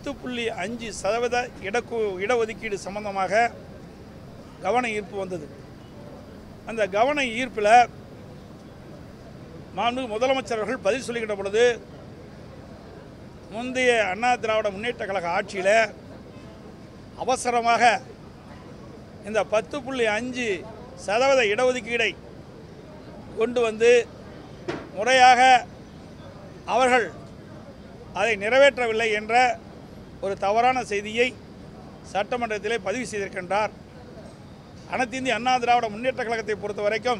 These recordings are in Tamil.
பத்து புள்ளி அஞ்சு சதவீத இடக்கு இடஒதுக்கீடு சம்பந்தமாக கவன ஈர்ப்பு வந்தது அந்த கவன ஈர்ப்பில் மாண்பு முதலமைச்சர் அவர்கள் பதில் சொல்லுகின்ற பொழுது முந்தைய அண்ணா திராவிட முன்னேற்ற கழக ஆட்சியில் அவசரமாக இந்த பத்து புள்ளி அஞ்சு சதவீத இடஒதுக்கீடை கொண்டு வந்து முறையாக அவர்கள் அதை நிறைவேற்றவில்லை என்ற ஒரு தவறான செய்தியை சட்டமன்றத்திலே பதிவு செய்திருக்கின்றார் அனைத்து இந்திய அண்ணா திராவிட முன்னேற்ற கழகத்தை பொறுத்த வரைக்கும்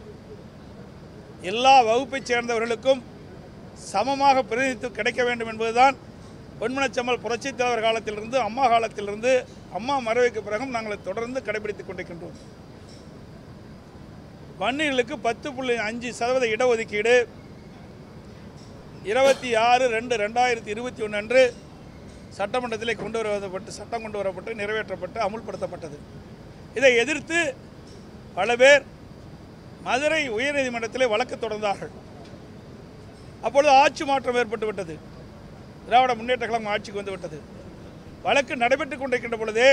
எல்லா வகுப்பைச் சேர்ந்தவர்களுக்கும் சமமாக பிரதிநிதித்துவம் கிடைக்க வேண்டும் என்பதுதான் பொன்மனச்சம்மல் புரட்சித் தலைவர் காலத்திலிருந்து அம்மா காலத்திலிருந்து அம்மா மறைவுக்கு பிறகும் நாங்கள் தொடர்ந்து கடைபிடித்துக் கொண்டிருக்கின்றோம் வன்னியர்களுக்கு பத்து புள்ளி அஞ்சு சதவீத இடஒதுக்கீடு இருபத்தி ஆறு ரெண்டு ரெண்டாயிரத்தி இருபத்தி ஒன்று அன்று சட்டமன்றத்திலே கொண்டு வரப்பட்டு சட்டம் கொண்டு வரப்பட்டு நிறைவேற்றப்பட்டு அமுல்படுத்தப்பட்டது இதை எதிர்த்து பல பேர் மதுரை உயர்நீதிமன்றத்திலே வழக்கு தொடர்ந்தார்கள் அப்பொழுது ஆட்சி மாற்றம் ஏற்பட்டு விட்டது திராவிட முன்னேற்ற கழகம் ஆட்சிக்கு வந்து விட்டது வழக்கு நடைபெற்றுக் கொண்டிருக்கின்ற பொழுதே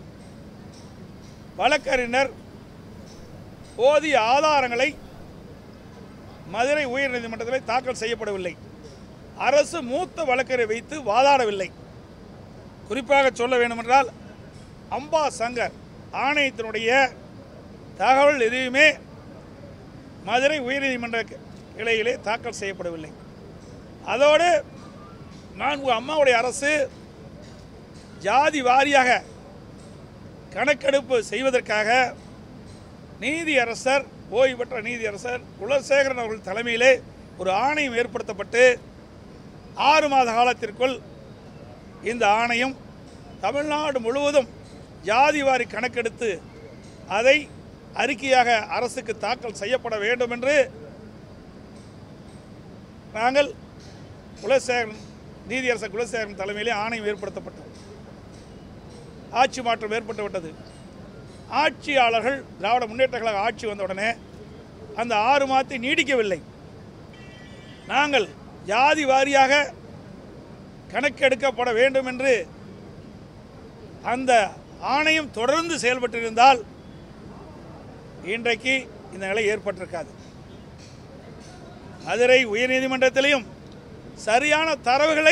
வழக்கறிஞர் போதிய ஆதாரங்களை மதுரை உயர்நீதிமன்றத்தில் தாக்கல் செய்யப்படவில்லை அரசு மூத்த வழக்கரை வைத்து வாதாடவில்லை குறிப்பாக சொல்ல வேண்டுமென்றால் அம்பா சங்கர் ஆணையத்தினுடைய தகவல் எதுவுமே மதுரை உயர்நீதிமன்ற கிளையிலே தாக்கல் செய்யப்படவில்லை அதோடு நான்கு அம்மாவுடைய அரசு ஜாதி வாரியாக கணக்கெடுப்பு செய்வதற்காக நீதியரசர் ஓய்வு பெற்ற நீதியரசர் குலசேகரன் அவர்கள் தலைமையிலே ஒரு ஆணையம் ஏற்படுத்தப்பட்டு ஆறு மாத காலத்திற்குள் இந்த ஆணையம் தமிழ்நாடு முழுவதும் ஜாதிவாரி கணக்கெடுத்து அதை அறிக்கையாக அரசுக்கு தாக்கல் செய்யப்பட வேண்டும் என்று நாங்கள் குலசேகரன் நீதியரசர் குலசேகரன் தலைமையிலே ஆணையம் ஏற்படுத்தப்பட்டது ஆட்சி மாற்றம் ஏற்பட்டு விட்டது ஆட்சியாளர்கள் திராவிட முன்னேற்ற கழக ஆட்சி வந்த உடனே அந்த ஆறு மாதத்தை நீடிக்கவில்லை நாங்கள் ஜாதி வாரியாக கணக்கெடுக்கப்பட வேண்டும் என்று அந்த ஆணையம் தொடர்ந்து செயல்பட்டிருந்தால் இன்றைக்கு இந்த நிலை ஏற்பட்டிருக்காது மதுரை உயர்நீதிமன்றத்திலையும் சரியான தரவுகளை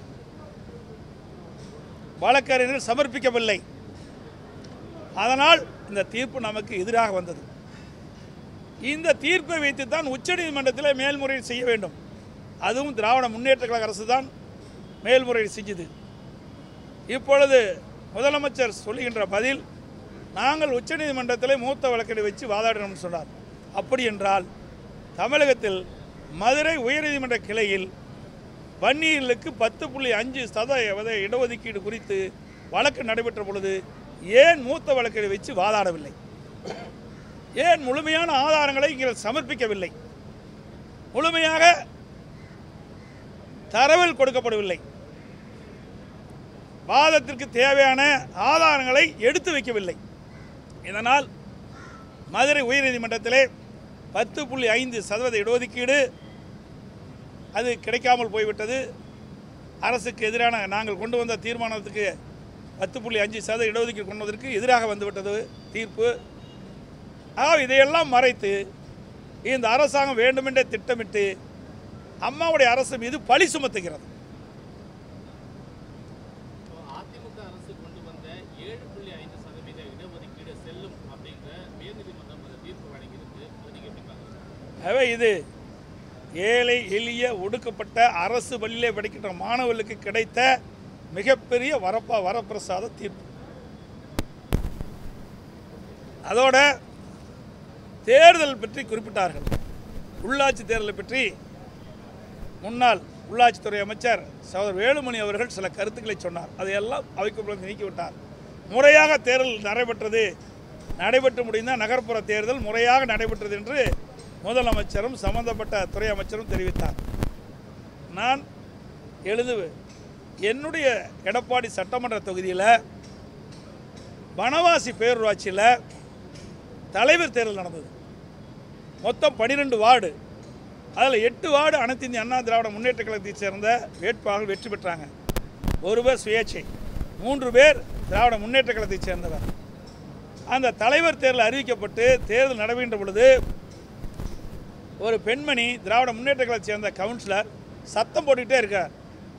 வழக்கறிஞர் சமர்ப்பிக்கவில்லை அதனால் இந்த தீர்ப்பு நமக்கு எதிராக வந்தது இந்த தீர்ப்பை வைத்து தான் உச்சநீதிமன்றத்தில் மேல்முறையீடு செய்ய வேண்டும் அதுவும் திராவிட முன்னேற்ற கழக அரசு தான் மேல்முறையீடு செஞ்சது இப்பொழுது முதலமைச்சர் சொல்லுகின்ற பதில் நாங்கள் உச்சநீதிமன்றத்தில் மூத்த வழக்கை வச்சு வாதாடணும்னு சொன்னார் அப்படி என்றால் தமிழகத்தில் மதுரை உயர்நீதிமன்ற கிளையில் வன்னியர்களுக்கு பத்து புள்ளி அஞ்சு சதவீத இடஒதுக்கீடு குறித்து வழக்கு நடைபெற்ற பொழுது ஏன் மூத்த வழக்கை வச்சு வாதாடவில்லை ஏன் முழுமையான ஆதாரங்களை இங்கே சமர்ப்பிக்கவில்லை முழுமையாக தரவில் கொடுக்கப்படவில்லை வாதத்திற்கு தேவையான ஆதாரங்களை எடுத்து வைக்கவில்லை இதனால் மதுரை உயர்நீதிமன்றத்திலே பத்து புள்ளி ஐந்து சதவீத இடஒதுக்கீடு அது கிடைக்காமல் போய்விட்டது அரசுக்கு எதிரான நாங்கள் கொண்டு வந்த தீர்மானத்துக்கு பத்து புள்ளி அஞ்சு சதவீத இடஒதுக்கீடு கொண்டு வந்ததற்கு எதிராக வந்துவிட்டது தீர்ப்பு ஆக இதையெல்லாம் மறைத்து இந்த அரசாங்கம் வேண்டுமென்றே திட்டமிட்டு அம்மாவுடைய அரசு மீது பழி சுமத்துகிறது அதிமுக அரசு கொண்டு வந்த ஏழு புள்ளி ஐந்து சதவீத இடஒதுக்கீடு செல்லும் அப்படின்ற உயர்நீதிமன்றம் அந்த தீர்ப்பு வழங்கியிருக்கு அதை நீங்க எப்படி பாக்குறீங்க ஆகவே இது ஏழை எளிய ஒடுக்கப்பட்ட அரசு பள்ளியிலே படிக்கின்ற மாணவர்களுக்கு கிடைத்த மிகப்பெரிய வரப்பா வரப்பிரசாத தீர்ப்பு அதோட தேர்தல் பற்றி குறிப்பிட்டார்கள் உள்ளாட்சி தேர்தலை பற்றி முன்னாள் உள்ளாட்சித்துறை அமைச்சர் சகோதரர் வேலுமணி அவர்கள் சில கருத்துக்களை சொன்னார் அதையெல்லாம் அவைக்குள்ள நீக்கிவிட்டார் முறையாக தேர்தல் நடைபெற்றது நடைபெற்று முடிந்த நகர்ப்புற தேர்தல் முறையாக நடைபெற்றது என்று முதலமைச்சரும் சம்பந்தப்பட்ட துறை அமைச்சரும் தெரிவித்தார் நான் எழுது என்னுடைய எடப்பாடி சட்டமன்ற தொகுதியில் வனவாசி பேரூராட்சியில் தலைவர் தேர்தல் நடந்தது மொத்தம் பன்னிரெண்டு வார்டு அதில் எட்டு வார்டு அனைத்து இந்திய அண்ணா திராவிட முன்னேற்ற கழகத்தைச் சேர்ந்த வேட்பாளர்கள் வெற்றி பெற்றாங்க ஒரு பேர் சுயேட்சை மூன்று பேர் திராவிட முன்னேற்ற கழகத்தைச் சேர்ந்தவர் அந்த தலைவர் தேர்தல் அறிவிக்கப்பட்டு தேர்தல் நடைபெற்ற பொழுது ஒரு பெண்மணி திராவிட முன்னேற்ற கழகத்தை சேர்ந்த கவுன்சிலர் சத்தம் போட்டுக்கிட்டே இருக்கார்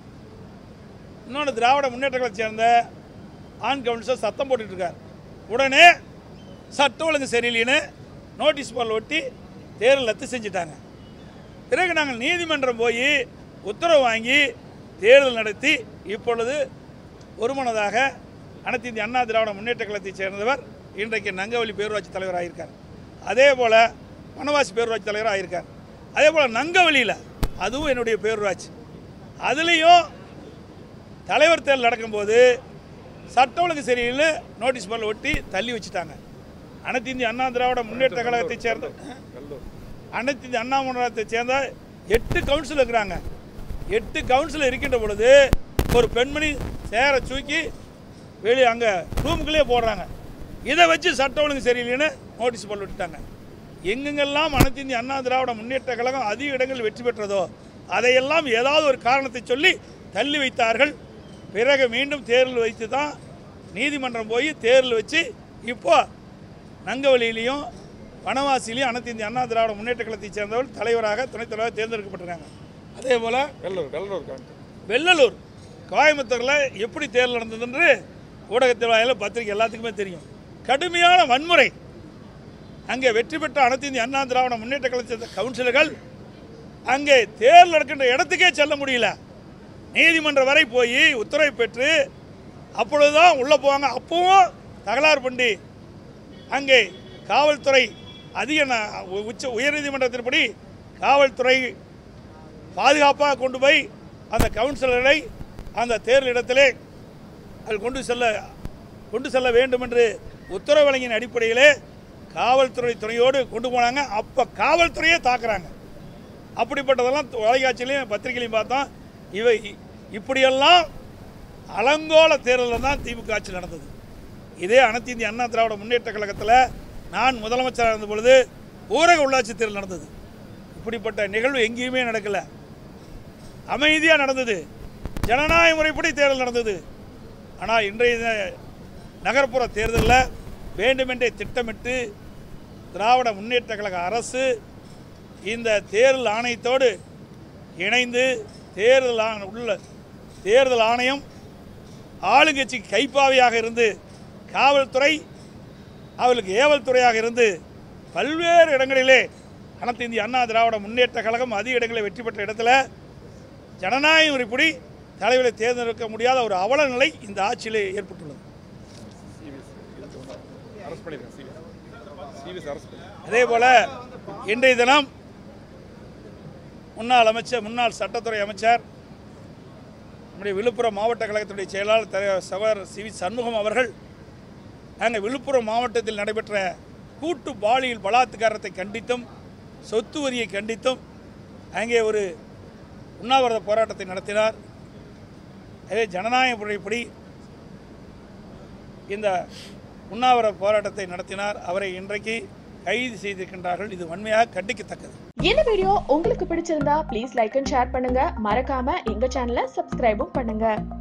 இன்னொன்று திராவிட முன்னேற்ற கழகத்தை சேர்ந்த ஆண் கவுன்சிலர் சத்தம் போட்டுட்டு இருக்கார் உடனே சட்ட ஒழுங்கு சரியில்லைன்னு நோட்டீஸ் போர்டில் ஒட்டி தேர்தல் ரத்து செஞ்சுட்டாங்க பிறகு நாங்கள் நீதிமன்றம் போய் உத்தரவு வாங்கி தேர்தல் நடத்தி இப்பொழுது ஒருமனதாக அனைத்து இந்திய அண்ணா திராவிட முன்னேற்ற கழகத்தைச் சேர்ந்தவர் இன்றைக்கு நங்கவலி பேரூராட்சி தலைவர் ஆகியிருக்கார் அதே போல் வனவாசி பேரூராட்சி தலைவர் ஆகியிருக்கார் அதே போல் நங்கவலியில் அதுவும் என்னுடைய பேரூராட்சி அதுலேயும் தலைவர் தேர்தல் நடக்கும்போது சட்ட ஒழுங்கு சரியில்லை நோட்டீஸ் போர்டில் ஒட்டி தள்ளி வச்சுட்டாங்க அனைத்து இந்திய அண்ணா திராவிட முன்னேற்ற கழகத்தைச் சேர்ந்த அனைத்து இந்திய அண்ணா முன்னேற்றத்தைச் சேர்ந்த எட்டு கவுன்சில் இருக்கிறாங்க எட்டு கவுன்சில் இருக்கின்ற பொழுது ஒரு பெண்மணி சேர தூக்கி வெளியே அங்கே ரூமுக்குள்ளேயே போடுறாங்க இதை வச்சு சட்ட ஒழுங்கு சரியில்லைன்னு நோட்டீஸ் போட்டு விட்டுட்டாங்க எங்கெங்கெல்லாம் அனைத்து இந்திய அண்ணா திராவிட முன்னேற்ற கழகம் அதிக இடங்களில் வெற்றி பெற்றதோ அதையெல்லாம் ஏதாவது ஒரு காரணத்தை சொல்லி தள்ளி வைத்தார்கள் பிறகு மீண்டும் தேர்தல் வைத்து தான் நீதிமன்றம் போய் தேர்தல் வச்சு இப்போ நங்கவலியிலையும் வனவாசிலையும் அனைத்து இந்திய அண்ணா திராவிட முன்னேற்ற கழகத்தைச் சேர்ந்தவர்கள் தலைவராக துணைத் தலைவராக தேர்ந்தெடுக்கப்பட்டிருக்காங்க அதே போல் வெள்ளூர் வெள்ளூர் கவுண்ட் வெள்ளலூர் கோயம்புத்தூரில் எப்படி தேர்தல் நடந்ததுன்று ஊடகத்தில் வாயில பத்திரிக்கை எல்லாத்துக்குமே தெரியும் கடுமையான வன்முறை அங்கே வெற்றி பெற்ற அனைத்து இந்திய அண்ணா திராவிட முன்னேற்ற கழகத்தை சேர்ந்த கவுன்சிலர்கள் அங்கே தேர்தல் நடக்கின்ற இடத்துக்கே செல்ல முடியல நீதிமன்றம் வரை போய் உத்தரவை பெற்று அப்பொழுதுதான் உள்ளே போவாங்க அப்பவும் தகராறு பண்ணி அங்கே காவல்துறை அதிக ந- உச்ச உயர்நீதிமன்றத்தின்படி காவல்துறை பாதுகாப்பாக கொண்டு போய் அந்த கவுன்சிலரை அந்த தேர்தல் இடத்திலே அது கொண்டு செல்ல கொண்டு செல்ல வேண்டும் என்று உத்தரவு வழங்கின அடிப்படையிலே காவல்துறை துணையோடு கொண்டு போனாங்க அப்போ காவல்துறையே தாக்குறாங்க அப்படிப்பட்டதெல்லாம் தொலைக்காட்சியிலையும் பத்திரிகையிலையும் பார்த்தோம் இவை இப்படியெல்லாம் அலங்கோல தேர்தலில் தான் திமுக ஆட்சி நடந்தது இதே அனைத்து இந்திய அண்ணா திராவிட முன்னேற்ற கழகத்தில் நான் முதலமைச்சராக இருந்த பொழுது ஊரக உள்ளாட்சி தேர்தல் நடந்தது இப்படிப்பட்ட நிகழ்வு எங்கேயுமே நடக்கலை அமைதியாக நடந்தது ஜனநாயக முறைப்படி தேர்தல் நடந்தது ஆனால் இன்றைய இந்த நகர்ப்புற தேர்தலில் வேண்டுமென்றே திட்டமிட்டு திராவிட முன்னேற்ற கழக அரசு இந்த தேர்தல் ஆணையத்தோடு இணைந்து தேர்தல் ஆண- உள்ள தேர்தல் ஆணையம் ஆளுங்கட்சிக்கு கைப்பாவையாக இருந்து காவல்துறை அவர்களுக்கு ஏவல் துறையாக இருந்து பல்வேறு இடங்களிலே அனைத்து இந்திய அண்ணா திராவிட முன்னேற்ற கழகம் அதிக இடங்களில் வெற்றி பெற்ற இடத்துல ஜனநாயக முறைப்படி தலைவரை தேர்ந்தெடுக்க முடியாத ஒரு அவல நிலை இந்த ஆட்சியிலே ஏற்பட்டுள்ளது அரெஸ்ட் பண்ணிருக்கேன் சிவிஎஸ் சிவிஎஸ் அரெஸ்ட் பண்ணி அதே போல இன்றைய தினம் முன்னாள் அமைச்சர் முன்னாள் சட்டத்துறை அமைச்சர் நம்முடைய விழுப்புரம் மாவட்ட கழகத்துடைய செயலாளர் தலைவர் சகோதரர் சி வி சண்முகம் அவர்கள் நாங்கள் விழுப்புரம் மாவட்டத்தில் நடைபெற்ற கூட்டு பாலியல் பலாத்காரத்தை கண்டித்தும் சொத்து வரியை கண்டித்தும் அங்கே ஒரு உண்ணாவிரத போராட்டத்தை நடத்தினார் அதே ஜனநாயக முறைப்படி இந்த உண்ணாவிரத போராட்டத்தை நடத்தினார் அவரை இன்றைக்கு கைது செய்திருக்கின்றார்கள் இது வன்மையாக கண்டிக்கத்தக்கது இந்த வீடியோ உங்களுக்கு பிடிச்சிருந்தா ப்ளீஸ் லைக் அண்ட் ஷேர் பண்ணுங்க மறக்காம எங்க சேனலை சப்ஸ்கிரைபும் பண்ணுங்க